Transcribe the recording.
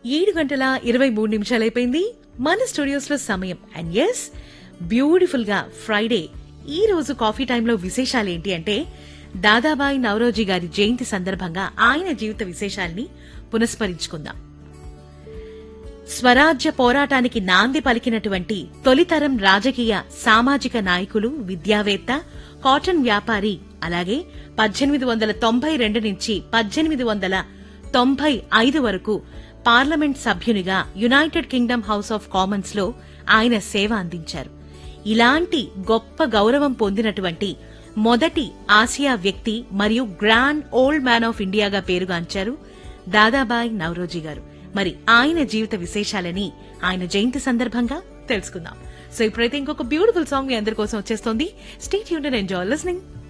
ఏడు గంటల ఇరవై మూడు నిమిషాలైపోయింది మన స్టూడియోస్ లో సమయం అండ్ ఎస్ బ్యూటిఫుల్ గా ఫ్రైడే ఈ రోజు కాఫీ టైంలో విశేషాలు ఏంటి అంటే దాదాబాయి నవరోజీ గారి జయంతి సందర్భంగా ఆయన జీవిత విశేషాల్ని పునస్మరించుకుందాం స్వరాజ్య పోరాటానికి నాంది పలికినటువంటి తొలితరం రాజకీయ సామాజిక నాయకులు విద్యావేత్త కాటన్ వ్యాపారి అలాగే పద్దెనిమిది వందల తొంభై రెండు నుంచి పద్దెనిమిది వందల తొంభై ఐదు వరకు పార్లమెంట్ సభ్యునిగా United Kingdom House of Commons లో ఆయన సేవ అందించారు ఇలాంటి గొప్ప గౌరవం పొందినటువంటి మొదటి ఆసియా వ్యక్తి మరియు గ్రాండ్ ఓల్డ్ మ్యాన్ ఆఫ్ ఇండియాగా పేరుగాంచారు దాదాబాయ్ నవరోజీ గారు మరి ఆయన జీవిత విశేషాలని ఆయన జయంతి సందర్భంగా తెలుసుకుందాం సో ఇప్పుడైతే ఇంకొక బ్యూటిఫుల్ సాంగ్ మీ అందరి కోసం వచ్చేస్తోంది స్టేట్ యూన్ ఎంజాయ్ లిస్నింగ్